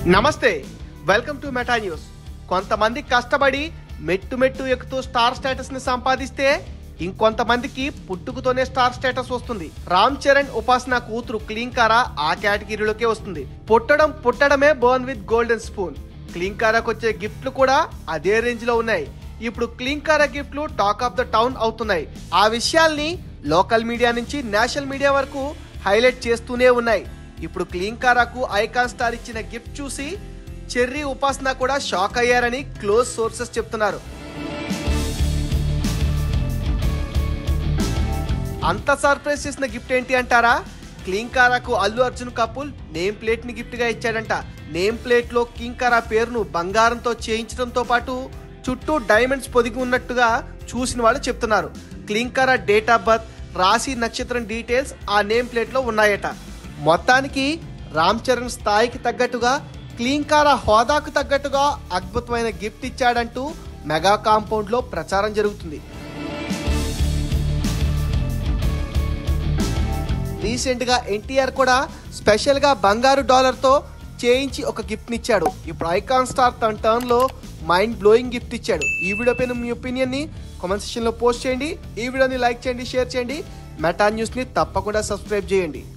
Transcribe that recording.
నమస్తే welcome to meta news కొంతమంది కష్టపడి మెట్టు మెట్టు ఎక్కుతూ స్టార్ స్టేటస్ ని సంపాదిస్తే ఇంకొంతమందికి పుట్టుకతోనే స్టార్ స్టేటస్ వస్తుంది రామ్ చరణ్ ఉపాసన కూతురు క్లీంకారా ఆ కేటగిరీలోకే వస్తుంది పుట్టడం పుట్టడమే బర్న్ విత్ గోల్డెన్ స్పూన్ క్లీంకారాకు వచ్చే గిఫ్ట్లు కూడా అదే రేంజ్ లో ఉన్నాయి ఇప్పుడు క్లీంకారా గిఫ్ట్లు టాక్ ఆఫ్ ద టౌన్ అవుతున్నాయి ఆ విషయాల్ని లోకల్ మీడియా నుంచి నేషనల్ మీడియా వరకు హైలైట్ చేస్తూనే ఉన్నాయి ఇప్పుడు క్లీంకారాకు ఐకాన్ స్టార్ ఇచ్చిన గిఫ్ట్ చూసి చెర్రీ ఉపాసన కూడా షాక్ అయ్యారని క్లోజ్ సోర్సెస్ చెప్తున్నారు అంత సర్ప్రైజ్ చేసిన గిఫ్ట్ ఏంటి అంటారా క్లీంకారాకు Allu Arjun couple name plate ని గిఫ్ట్ గా ఇచ్చాడంట నేమ్ ప్లేట్ లో క్లీంకారా పేరును బంగారంతో చేయించడంతో పాటు చుట్టూ డైమండ్స్ పొదిగి ఉన్నట్టుగా చూసిన వాళ్ళు చెప్తున్నారు క్లీంకారా డేట్ ఆఫ్ బర్త్ రాశి నక్షత్రం డీటెయిల్స్ ఆ నేమ్ ప్లేట్ లో ఉన్నాయట మొత్తానికి రామ్ చరణ్ స్థాయికి తగ్గట్టుగా క్లీంకారా హోదాకు తగ్గట్టుగా అద్భుతమైన గిఫ్ట్ ఇచ్చాడంటూ మెగా కాంపౌండ్ లో ప్రచారం జరుగుతుంది రీసెంట్ గా ఎన్టీఆర్ కూడా స్పెషల్ గా బంగారు డాలర్ తో చేయించి ఒక గిఫ్ట్ ఇచ్చాడు ఇప్పుడు ఐకాన్ స్టార్ తన టర్న్ లో మైండ్ బ్లోయింగ్ గిఫ్ట్ ఇచ్చాడు ఈ వీడియో పైన మీ ఒపీనియన్ ని కామెంట్ సెక్షన్ లో పోస్ట్ చేయండి ఈ వీడియోని లైక్ చేయండి షేర్ చేయండి మెటా న్యూస్ ని తప్పకుండా సబ్స్క్రైబ్ చేయండి